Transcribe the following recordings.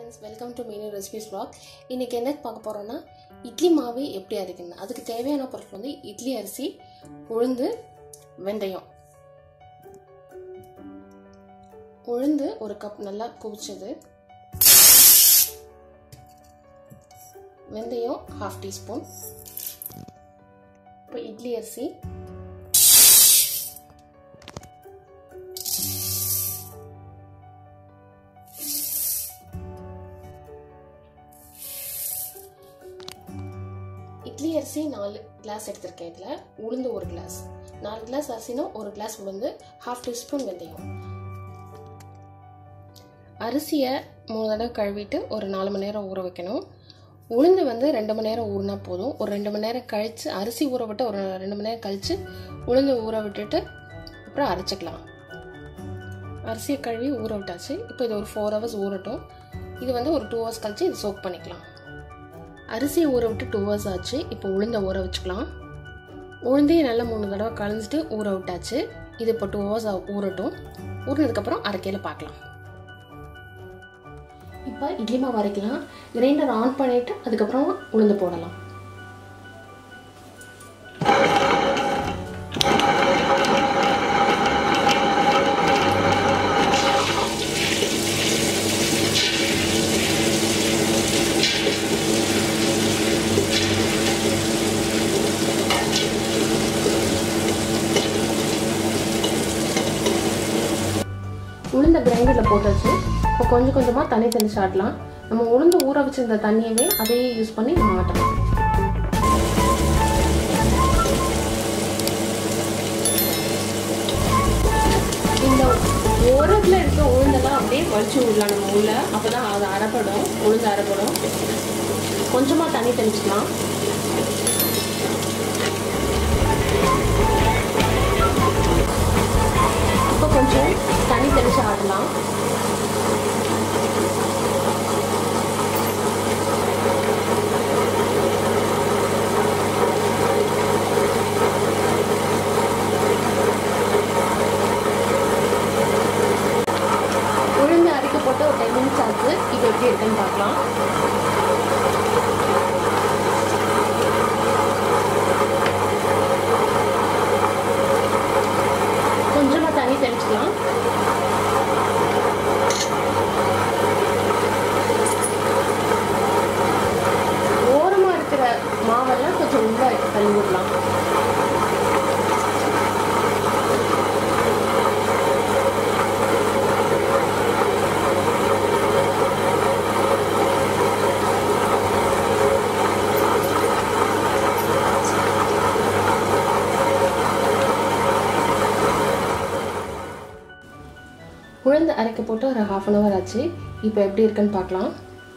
friends welcome to Meenu recipes vlog இன்றைக்கி என்ன பார்க்க போகிறோன்னா இட்லி மாவு எப்படி அரைக்கணும் அதுக்கு தேவையான பொருட்கள் வந்து இட்லி அரிசி உளுந்து வெந்தயம் உளுந்து ஒரு கப் நல்லா குவிச்சது வெந்தயம் ஹாஃப் டீஸ்பூன் இப்போ இட்லி அரிசி இட்லி அரிசி நாலு கிளாஸ் எடுத்திருக்கேன் இதில் உளுந்து ஒரு கிளாஸ் நாலு கிளாஸ் அரிசினா ஒரு கிளாஸ் உளுந்து ஹாஃப் டீஸ்பூன் வெந்தயம் அரிசியை மூணு தடவை கழுவிட்டு ஒரு நாலு மணி நேரம் ஊற வைக்கணும் உளுந்து வந்து ரெண்டு மணி நேரம் ஊறினா போதும் ஒரு ரெண்டு மணி நேரம் கழித்து அரிசி ஊற விட்டு ஒரு ரெண்டு மணி நேரம் கழித்து உளுந்து ஊற விட்டுட்டு அப்புறம் அரைச்சிக்கலாம் அரிசியை கழுவி ஊற விட்டாச்சு இப்போ இது ஒரு ஃபோர் ஹவர்ஸ் ஊறட்டும் இது வந்து ஒரு டூ ஹவர்ஸ் கழித்து இது சோக் பண்ணிக்கலாம் அரிசியை ஊற விட்டு டூ ஹவர்ஸ் ஆச்சு இப்போ உளுந்தை ஊற வச்சுக்கலாம் உளுந்தையும் நல்லா மூணு தடவை கலந்துட்டு ஊற விட்டாச்சு இது இப்போ டூ ஹவர்ஸ் ஊறட்டும் ஊறினதுக்கப்புறம் அரைக்கையில் பார்க்கலாம் இப்போ இட்லி மாவு அரைக்கலாம் கிரைண்டர் ஆன் பண்ணிவிட்டு அதுக்கப்புறம் உளுந்து போடலாம் உளுந்த கிரைண்டரில் போட்டாச்சு இப்போ கொஞ்சம் கொஞ்சமாக தண்ணி தெளிச்சு ஆட்டலாம் நம்ம உளுந்து ஊற வச்சிருந்த தண்ணியவே அதையே யூஸ் பண்ணி நம்ம ஆட்டலாம் இந்த ஓரத்தில் இருக்க உளுந்தெல்லாம் அப்படியே வலிச்சு விடலாம் நம்ம உள்ள அப்போ தான் அது அரைப்படும் உளுந்து அரைப்படும் கொஞ்சமாக தண்ணி தெளிச்சுக்கலாம் இப்போ கொஞ்சம் தண்ணி தெளிச்சு ஆடலாம் உளுந்து அரைக்க போட்டு ஒரு டென் மினிட்ஸ் ஆச்சு இப்போ எப்படி இருக்குன்னு பார்க்கலாம் கொஞ்சமாக தண்ணி தெளிச்சுக்கலாம் ஓரமாக இருக்கிற மாவெல்லாம் கொஞ்சம் உள்ள தள்ளி விடலாம் உளுந்து அரைக்க போட்டு ஒரு ஹாஃப் அன் ஹவர் ஆச்சு இப்போ எப்படி இருக்குன்னு பார்க்கலாம்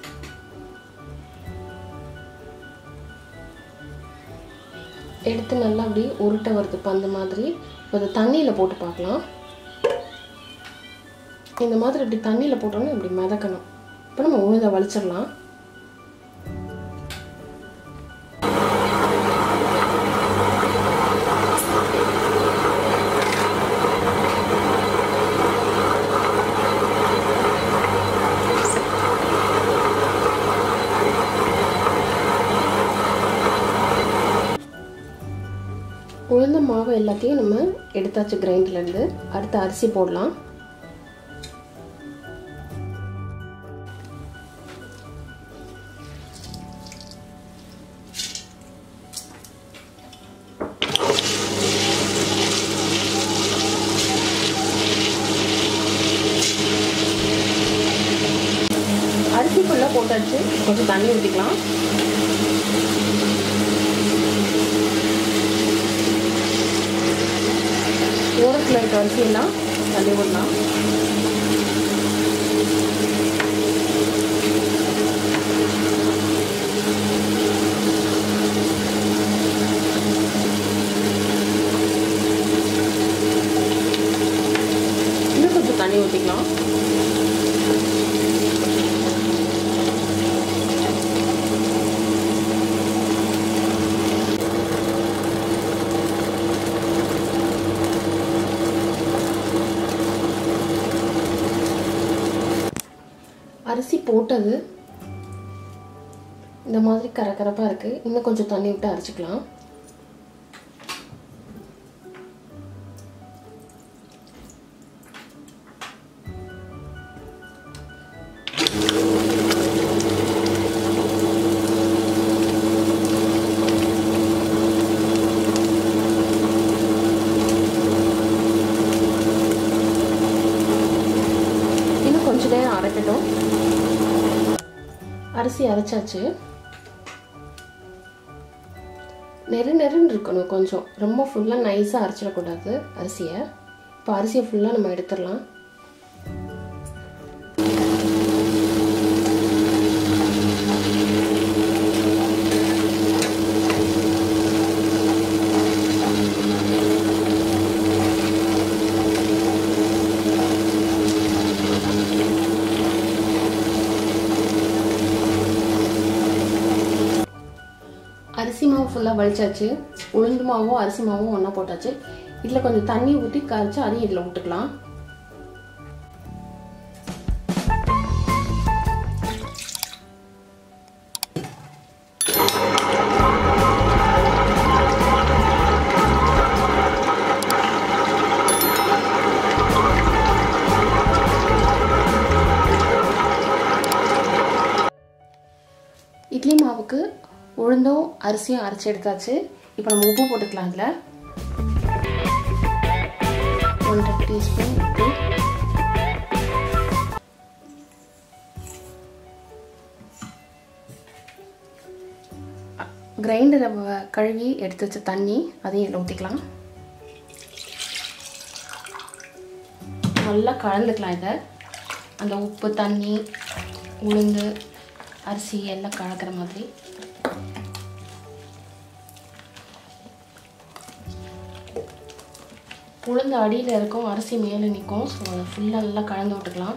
எடுத்து நல்லா அப்படி உருட்டை வருது பந்து மாதிரி இப்போ அதை தண்ணியில் போட்டு பார்க்கலாம் இந்த மாதிரி இப்படி தண்ணியில் போட்டோன்னா இப்படி மிதக்கணும் இப்போ நம்ம உளுந்தை வலிச்சிடலாம் உளுந்த மாவு எல்லாத்தையும் நம்ம எடுத்தாச்சு கிரைண்டர்லேருந்து அடுத்து அரிசி போடலாம் அரிசிக்குள்ளே போட்டாச்சு கொஞ்சம் தண்ணி ஊற்றிக்கலாம் ஓரத்தில் இருக்க அரிசியெல்லாம் தள்ளி விடலாம் இன்னும் கொஞ்சம் தண்ணி ஊற்றிக்கலாம் அரிசி போட்டது இந்த மாதிரி கரகரப்பாக இருக்குது இன்னும் கொஞ்சம் தண்ணி விட்டு அரைச்சிக்கலாம் இன்னும் கொஞ்ச நேரம் அரைக்கட்டும் அரிசி அரைச்சாச்சு நெரு நெருன்னு இருக்கணும் கொஞ்சம் ரொம்ப ஃபுல்லாக நைஸாக அரைச்சிடக்கூடாது அரிசியை இப்போ அரிசியை ஃபுல்லாக நம்ம எடுத்துடலாம் அரிசி மாவு ஃபுல்லாக வலிச்சாச்சு உளுந்து மாவும் அரிசி மாவும் ஒன்றா போட்டாச்சு இதில் கொஞ்சம் தண்ணி ஊற்றி கரைச்சி அதையும் இதில் விட்டுக்கலாம் இட்லி மாவுக்கு உளுந்தும் அரிசியும் அரைச்சி எடுத்தாச்சு இப்போ நம்ம உப்பு போட்டுக்கலாம் அதில் ஒன்றரை டீஸ்பூன் உப்பு கிரைண்டரை கழுவி எடுத்து வச்ச தண்ணி அதையும் இதில் ஊற்றிக்கலாம் நல்லா கலந்துக்கலாம் இதை அந்த உப்பு தண்ணி உளுந்து அரிசி எல்லாம் கலக்கிற மாதிரி உளுந்து அடியில் இருக்கும் அரிசி மேலே நிற்கும் ஸோ அதை ஃபுல்லாக நல்லா கலந்து விட்டுக்கலாம்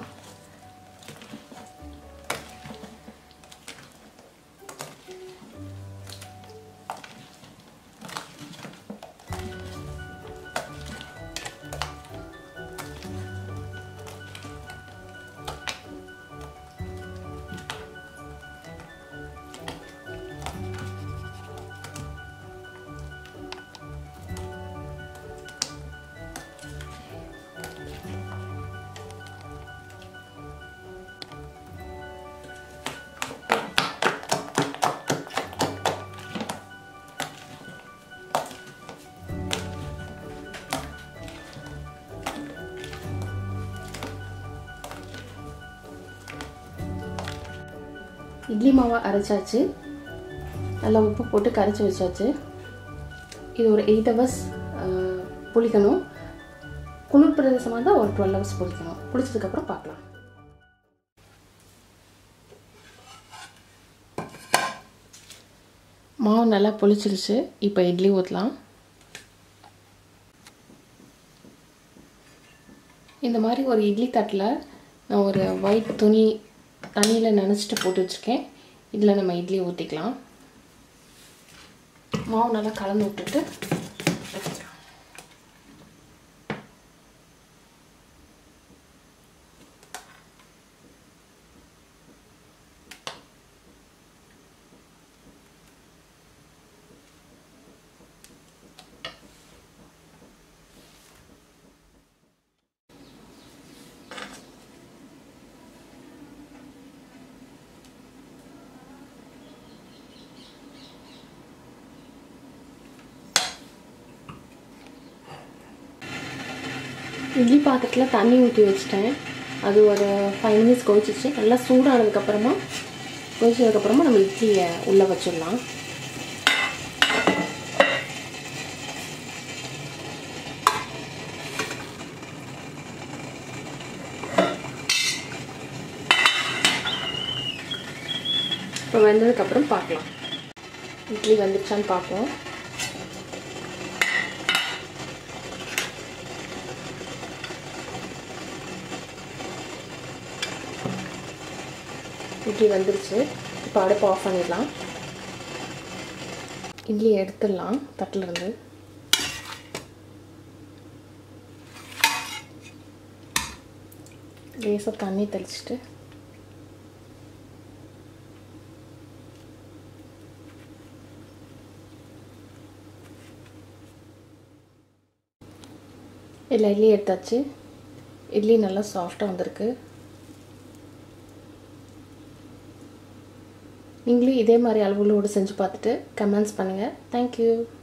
இட்லி மாவை அரைச்சாச்சு நல்லா உப்பு போட்டு கரைச்சி வச்சாச்சு இது ஒரு எயிட் ஹவர்ஸ் புளிக்கணும் குளிர் பிரதேசமாக இருந்தால் ஒரு டுவெல் ஹவர்ஸ் புளிக்கணும் புளிச்சதுக்கப்புறம் பார்க்கலாம் மாவு நல்லா புளிச்சிருச்சு இப்போ இட்லி ஊற்றலாம் இந்த மாதிரி ஒரு இட்லி தட்டில் நான் ஒரு ஒயிட் துணி தண்ணியில் நனைச்சிட்டு போட்டு வச்சுருக்கேன் இதில் நம்ம இட்லி ஊற்றிக்கலாம் மாவு நல்லா கலந்து விட்டுட்டு வச்சுக்கலாம் இட்லி பாத்திரத்தில் தண்ணி ஊற்றி வச்சுட்டேன் அது ஒரு ஃபைவ் மினிட்ஸ் கொதிச்சிச்சு நல்லா சூடானதுக்கப்புறமா கொதிச்சதுக்கப்புறமா நம்ம இட்லியை உள்ளே வச்சிடலாம் இப்போ வெந்ததுக்கப்புறம் பார்க்கலாம் இட்லி வந்துருச்சான்னு பார்ப்போம் இட்லி வந்துருச்சு இப்போ அடுப்பு ஆஃப் பண்ணிடலாம் இட்லி எடுத்துடலாம் தட்டில் இருந்து லேசாக தண்ணி தெளிச்சிட்டு எல்லா இட்லி எடுத்தாச்சு இட்லி நல்லா சாஃப்டாக வந்திருக்கு நீங்களும் இதே மாதிரி அளவுகளோடு செஞ்சு பார்த்துட்டு கமெண்ட்ஸ் பண்ணுங்கள் தேங்க்யூ